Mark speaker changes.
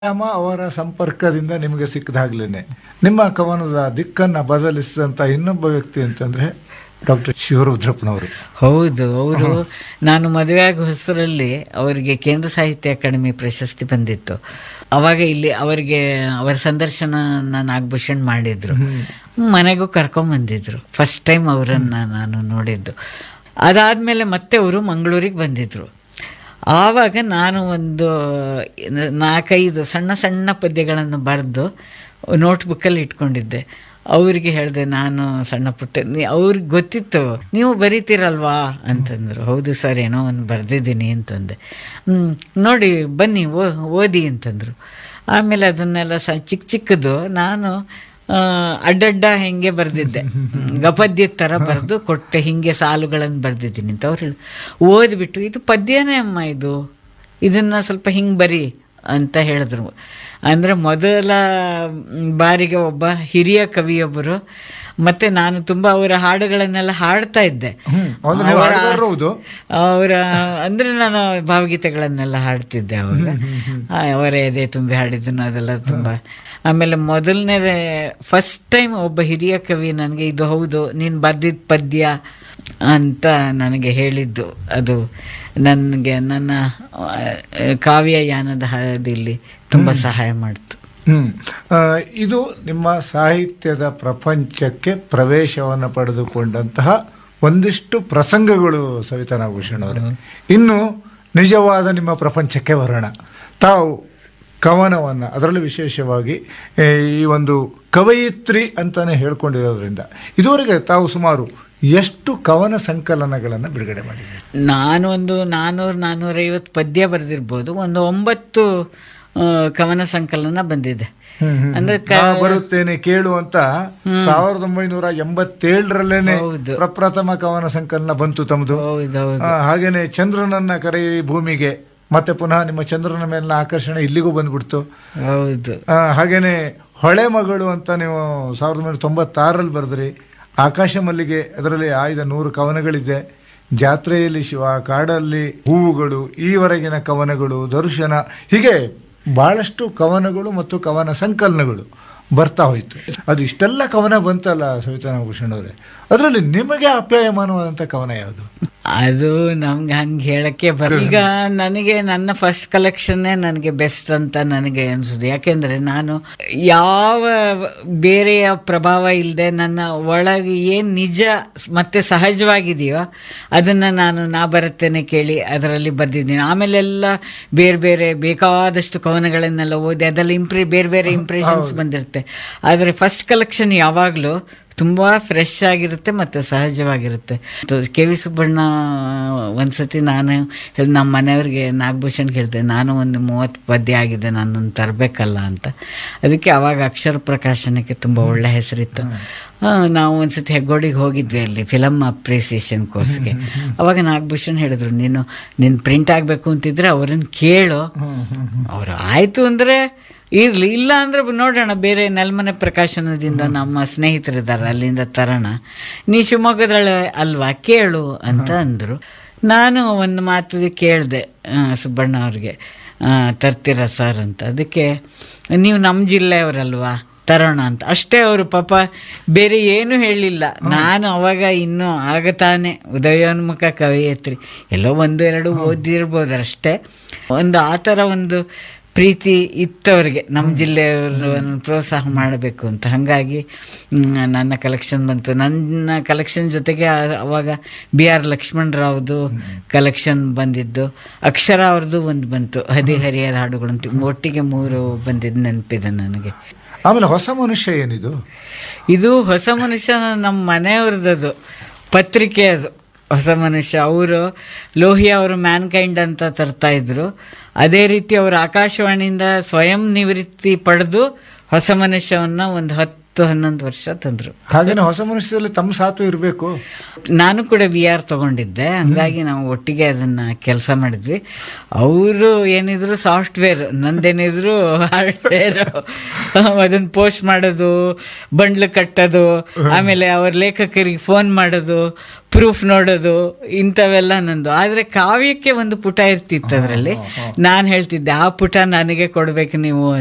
Speaker 1: ರಾಮ ಅವರ ಸಂಪರ್ಕದಿಂದ ನಿಮಗೆ ಸಿಕ್ಕದಾಗ್ಲೇನೆ ನಿಮ್ಮ ಕವನದ ದಿಕ್ಕನ್ನ ಬದಲಿಸಿದಂತ ಇನ್ನೊಬ್ಬ ವ್ಯಕ್ತಿ ಅಂತಂದ್ರೆ ಡಾಕ್ಟರ್ ಶಿವರುದ್ರಪ್ಪನವರು
Speaker 2: ಹೌದು ಅವರು ನಾನು ಮದುವೆ ಆಗೋ ಹೊಸರಲ್ಲಿ ಅವರಿಗೆ ಕೇಂದ್ರ ಸಾಹಿತ್ಯ ಅಕಾಡೆಮಿ ಪ್ರಶಸ್ತಿ ಬಂದಿತ್ತು ಅವಾಗ ಇಲ್ಲಿ ಅವರಿಗೆ ಅವರ ಸಂದರ್ಶನ ನಾಗಭೂಷಣ್ ಮಾಡಿದ್ರು ಮನೆಗೂ ಕರ್ಕೊಂಬಂದಿದ್ರು ಫಸ್ಟ್ ಟೈಮ್ ಅವರನ್ನ ನಾನು ನೋಡಿದ್ದು ಅದಾದ್ಮೇಲೆ ಮತ್ತೆ ಅವರು ಮಂಗಳೂರಿಗೆ ಬಂದಿದ್ರು ಆವಾಗ ನಾನು ಒಂದು ನಾಲ್ಕೈದು ಸಣ್ಣ ಸಣ್ಣ ಪದ್ಯಗಳನ್ನು ಬರೆದು ನೋಟ್ಬುಕ್ಕಲ್ಲಿ ಇಟ್ಕೊಂಡಿದ್ದೆ ಅವರಿಗೆ ಹೇಳಿದೆ ನಾನು ಸಣ್ಣ ಪುಟ್ಟ ನೀ- ಅವ್ರಿಗೆ ಗೊತ್ತಿತ್ತು ನೀವು ಬರೀತೀರಲ್ವಾ ಅಂತಂದರು ಹೌದು ಸರ್ ಏನೋ ಒಂದು ಬರೆದಿದ್ದೀನಿ ಅಂತಂದೆ ಹ್ಞೂ ನೋಡಿ ಬನ್ನಿ ಓ ಓದಿ ಅಂತಂದರು ಆಮೇಲೆ ಅದನ್ನೆಲ್ಲ ಸ ಚಿಕ್ಕ ಚಿಕ್ಕದು ನಾನು ಆ, ಅಡ್ಡಡ್ಡ ಹೆಂಗೆ ಬರೆದಿದ್ದೆ ಗಪದ್ಯದ ಥರ ಬರೆದು ಕೊಟ್ಟೆ ಹಿಂಗೆ ಸಾಲುಗಳನ್ನು ಬರೆದಿದ್ದೀನಿ ಅಂತ ಅವ್ರು ಹೇಳಿ ಓದ್ಬಿಟ್ಟು ಇದು ಪದ್ಯನೇ ಅಮ್ಮ ಇದು ಇದನ್ನು ಸ್ವಲ್ಪ ಹಿಂಗೆ ಬರಿ ಅಂತ ಹೇಳಿದ್ರು ಅಂದರೆ ಮೊದಲ ಬಾರಿಗೆ ಒಬ್ಬ ಹಿರಿಯ ಕವಿಯೊಬ್ಬರು ಮತ್ತು ನಾನು ತುಂಬ ಅವರ ಹಾಡುಗಳನ್ನೆಲ್ಲ ಹಾಡ್ತಾ ಇದ್ದೆ
Speaker 1: ಅಂದ್ರೆ ನೀವು
Speaker 2: ಅವರ-
Speaker 1: ಹಾಡುಗಾರರು ಹೌದು.
Speaker 2: ಅವರ ಅಂದರೆ ನಾನು ಭಾವಗೀತೆಗಳನ್ನೆಲ್ಲ ಹಾಡ್ತಿದ್ದೆ ಅವಾಗ ಆ, ಅವರ ಎದೆ ತುಂಬಿ ಹಾಡಿದ್ದನು ಅದೆಲ್ಲ ತುಂಬ ಆಮೇಲೆ ಮೊದಲನೇ ಫಸ್ಟ್ ಟೈಮ್ ಒಬ್ಬ ಹಿರಿಯ ಕವಿ ನನಗೆ ಇದು ಹೌದು ನೀನು ಬರ್ದಿದ್ದ ಪದ್ಯ ಅಂತ ನನಗೆ ಹೇಳಿದ್ದು ಅದು ನನಗೆ ನನ್ನ ಆ, ಕಾವ್ಯ ಯಾನದ ಹಾದಿಯಲ್ಲಿ ತುಂಬ ಸಹಾಯ ಮಾಡ್ತು
Speaker 1: ಹ್ಮ್ ಆ, ಇದು ನಿಮ್ಮ ಸಾಹಿತ್ಯದ ಪ್ರಪಂಚಕ್ಕೆ ಪ್ರವೇಶವನ್ನು ಪಡೆದುಕೊಂಡಂತಹ ಒಂದಿಷ್ಟು ಪ್ರಸಂಗಗಳು ಸವಿತಾ ನಾಗಭೂಷಣ್ ಅವರೇ ಇನ್ನು ನಿಜವಾದ ನಿಮ್ಮ ಪ್ರಪಂಚಕ್ಕೆ ಬರೋಣ ತಾವು ಕವನವನ್ನು ಅದರಲ್ಲೂ ವಿಶೇಷವಾಗಿ ಏ, ಈ ಒಂದು ಕವಯಿತ್ರಿ ಅಂತಾನೆ ಹೇಳ್ಕೊಂಡಿರೋದ್ರಿಂದ ಇದುವರೆಗೆ ತಾವು ಸುಮಾರು ಎಷ್ಟು ಕವನ ಸಂಕಲನಗಳನ್ನು ಬಿಡುಗಡೆ ಮಾಡಿದ್ದೀರಿ
Speaker 2: ನಾನು ಒಂದು ನಾನ್ನೂರು ನಾನ್ನೂರೈವತ್ತು ಪದ್ಯ ಬರೆದಿರ್ಬೋದು ಒಂದು ಒಂಬತ್ತು ಆ, ಕವನ ಸಂಕಲನ ಬಂದಿದೆ ಅಂದ್ರೆ ಕ-
Speaker 1: ನಾ ಬರುತ್ತೇನೆ ಕೇಳು ಅಂತ ಸಾವಿರದ ಒಂಬೈನೂರ ಎಂಬತ್ತೇಳರಲ್ಲೇನೆ
Speaker 2: ಹೌದು.
Speaker 1: ಪ್ರಪ್ರಥಮ ಕವನ ಸಂಕಲನ ಬಂತು ತಮ್ಮದು
Speaker 2: ಹೌದೌದು
Speaker 1: ಆ, ಹಾಗೇನೆ ಚಂದ್ರನನ್ನ ಕರೆಯಿ ಭೂಮಿಗೆ ಮತ್ತೆ ಪುನಃ ನಿಮ್ಮ ಚಂದ್ರನ ಮೇಲಿನ ಆಕರ್ಷಣೆ ಇಲ್ಲಿಗೂ ಬಂದ್ಬಿಡ್ತು
Speaker 2: ಹೌದು
Speaker 1: ಆ, ಹಾಗೇನೆ ಹೊಳೆ ಮಗಳು ಅಂತ ನೀವು ಸಾವಿರದ ಒಂಬೈನೂರ ತೊಂಬತ್ತಾರರಲ್ಲಿ ಬರೆದ್ರಿ ಆಕಾಶ ಮಲ್ಲಿಗೆ ಅದರಲ್ಲಿ ಆಯ್ದ ನೂರು ಕವನಗಳಿದೆ ಜಾತ್ರೆಯಲ್ಲಿ ಶಿವ ಕಾಡಲ್ಲಿ ಹೂವುಗಳು ಈವರೆಗಿನ ಕವನಗಳು ದರ್ಶನ ಹೀಗೆ ಬಹಳಷ್ಟು ಕವನಗಳು ಮತ್ತು ಕವನ ಸಂಕಲನಗಳು ಬರ್ತಾ ಹೋಯ್ತು ಅದು ಇಷ್ಟೆಲ್ಲ ಕವನ ಬಂತಲ್ಲ ಸವಿತಾ ನಾಗಭೂಷಣ್ ಅವರೇ ಅದರಲ್ಲಿ ನಿಮಗೆ ಅಪ್ಯಾಯಮಾನವಾದಂಥ ಕವನ ಯಾವುದು
Speaker 2: ಅದು ನಮ್ಗೆ ಹಂಗೆ ಹೇಳಕ್ಕೆ ಬರ ಈಗ ನನಗೆ ನನ್ನ ಫಸ್ಟ್ ಕಲೆಕ್ಷನ್ನೇ ನನಗೆ ಬೆಸ್ಟ್ ಅಂತ ನನಗೆ ಅನಿಸುದು ಯಾಕೆಂದ್ರೆ ನಾನು ಯಾವ ಬೇರೆಯ ಪ್ರಭಾವ ಇಲ್ಲದೆ ನನ್ನ ಒಳಗೆ ಏನು ನಿಜ ಮತ್ತೆ ಸಹಜವಾಗಿದೆಯೋ ಅದನ್ನು ನಾನು ನಾ ಬರುತ್ತೇನೆ ಕೇಳಿ ಅದರಲ್ಲಿ ಬರೆದಿದ್ದೀನಿ ಆಮೇಲೆಲ್ಲ ಬೇರೆ ಬೇರೆ ಬೇಕಾದಷ್ಟು ಕವನಗಳನ್ನೆಲ್ಲ ಓದಿ ಅದೆಲ್ಲ ಇಂಪ್ರಿ ಬೇರೆ ಬೇರೆ ಇಂಪ್ರೆಷನ್ಸ್ ಬಂದಿರುತ್ತೆ ಆದರೆ ಫಸ್ಟ್ ಕಲೆಕ್ಷನ್ ಯಾವಾಗಲೂ ತುಂಬ ಫ್ರೆಶ್ ಆಗಿರುತ್ತೆ ಮತ್ತು ಸಹಜವಾಗಿರುತ್ತೆ ಕೆ ವಿ ಸುಬ್ಬಣ್ಣ ಒಂದ್ಸತಿ ನಾನು ಹೇಳ್- ನಮ್ಮ ಮನೆಯವ್ರಿಗೆ ನಾಗಭೂಷಣ್ ಹೇಳಿದೆ ನಾನು ಒಂದು ಮೂವತ್ತು ಪದ್ಯ ಆಗಿದೆ ನಾನೊಂದು ತರಬೇಕಲ್ಲ ಅಂತ ಅದಕ್ಕೆ ಅವಾಗ ಅಕ್ಷರ ಪ್ರಕಾಶನಕ್ಕೆ ತುಂಬ ಒಳ್ಳೆ ಹೆಸರಿತ್ತು ಆ, ನಾವು ಒಂದ್ಸತಿ ಹೆಗ್ಗೋಡಿಗೆ ಹೋಗಿದ್ವಿ ಅಲ್ಲಿ ಫಿಲಮ್ ಅಪ್ರಿಸಿಯೇಷನ್ ಕೋರ್ಸ್ಗೆ ಅವಾಗ ನಾಗಭೂಷಣ್ ಹೇಳಿದ್ರು ನೀನು ನಿನ್ನ ಪ್ರಿಂಟ್ ಆಗಬೇಕು ಅಂತಿದ್ರೆ ಅವ್ರನ್ನ ಕೇಳು ಅವರು ಆಯಿತು ಅಂದರೆ ಇರಲಿ ಇಲ್ಲ ಅಂದರೆ ನೋಡೋಣ ಬೇರೆ ನೆಲಮನೆ ಪ್ರಕಾಶನದಿಂದ ನಮ್ಮ ಸ್ನೇಹಿತರಿದ್ದಾರೆ ಅಲ್ಲಿಂದ ತರೋಣ ನೀ ಶಿವಮೊಗ್ಗದಳೆ ಅಲ್ವಾ ಕೇಳು ಅಂತ ಅಂದರು ನಾನು ಒಂದು ಮಾತು ಕೇಳಿದೆ ಸುಬ್ಬಣ್ಣ ಅವ್ರಿಗೆ ಆ, ತರ್ತೀರಾ ಸರ್ ಅಂತ ಅದಕ್ಕೆ ನೀವು ನಮ್ಮ ಜಿಲ್ಲೆಯವರಲ್ವಾ ತರೋಣ ಅಂತ ಅಷ್ಟೇ ಅವರು ಪಾಪ ಬೇರೆ ಏನೂ ಹೇಳಿಲ್ಲ ನಾನು ಅವಾಗ ಇನ್ನೂ ಆಗತಾನೆ ಉದಯೋನ್ಮುಖ ಕವಯಿತ್ರಿ ಎಲ್ಲೋ ಒಂದು ಎರಡು ಓದಿರ್ಬೋದು ಅಷ್ಟೇ ಒಂದು ಆ ಥರ ಒಂದು ಪ್ರೀತಿ ಇತ್ತವ್ರಿಗೆ ನಮ್ಮ ಜಿಲ್ಲೆಯವ್ರನ್ನು ಪ್ರೋತ್ಸಾಹ ಮಾಡಬೇಕು ಅಂತ ಹಾಗಾಗಿ ಮ್, ನನ್ನ ಕಲೆಕ್ಷನ್ ಬಂತು ನನ್ನ ಕಲೆಕ್ಷನ್ ಜೊತೆಗೆ ಆ- ಅವಾಗ ಬಿ ಆರ್ ಲಕ್ಷ್ಮಣರಾವ್ದು ಕಲೆಕ್ಷನ್ ಬಂದಿದ್ದು ಅಕ್ಷರ ಅವ್ರದ್ದು ಒಂದು ಬಂತು ಹದಿಹರಿಯದ ಹಾಡುಗಳು ಅಂತ ಒಟ್ಟಿಗೆ ಮೂರು ಬಂದಿದ್ದು ನೆನಪಿದೆ ನನಗೆ
Speaker 1: ಆಮೇಲೆ ಹೊಸ ಮನುಷ್ಯ ಏನಿದು
Speaker 2: ಇದು ಹೊಸ ಮನುಷ್ಯ ನಮ್ಮ ಮನೆಯವ್ರದ್ದು ಪತ್ರಿಕೆ ಅದು ಹೊಸ ಮನುಷ್ಯ ಅವರು ಲೋಹಿಯಾ ಅವರು ಮ್ಯಾನ್ಕೈಂಡ್ ಅಂತ ತರ್ತಾ ಇದ್ರು ಅದೇ ರೀತಿ ಅವರು ಆಕಾಶವಾಣಿಯಿಂದ ಸ್ವಯಂ ನಿವೃತ್ತಿ ಪಡೆದು ಹೊಸ ಮನುಷ್ಯವನ್ನು ಒಂದು ಹತ್ತು ಹತ್ತು ಹನ್ನೊಂದು ವರ್ಷ ತಂದರು
Speaker 1: ಹಾಗೇನೆ ಹೊಸ ಮನುಷ್ಯರಲ್ಲಿ ತಮ್ಮ ಸಾತು ಇರಬೇಕು
Speaker 2: ನಾನು ಕೂಡ ವಿ ಆರ್ ತಗೊಂಡಿದ್ದೆ ಹಂಗಾಗಿ ನಾವು ಒಟ್ಟಿಗೆ ಅದನ್ನ ಕೆಲಸ ಮಾಡಿದ್ವಿ ಅವರು ಏನಿದ್ರು ಸಾಫ್ಟ್ವೇರ್ ನಂದೇನಿದ್ರು ಹಾರ್ಡ್ವೇರ್ ಅದನ್ನ ಪೋಸ್ಟ್ ಮಾಡೋದು ಬಂಡ್ಲು ಕಟ್ಟೋದು ಆಮೇಲೆ ಅವ್ರ ಲೇಖಕರಿಗೆ ಫೋನ್ ಮಾಡೋದು ಪ್ರೂಫ್ ನೋಡೋದು ಇಂಥವೆಲ್ಲ ನಂದು ಆದರೆ ಕಾವ್ಯಕ್ಕೆ ಒಂದು ಪುಟ ಇರ್ತಿತ್ತು ಅದರಲ್ಲಿ ನಾನು ಹೇಳ್ತಿದ್ದೆ ಆ ಪುಟ ನನಗೆ ಕೊಡ್ಬೇಕು ನೀವು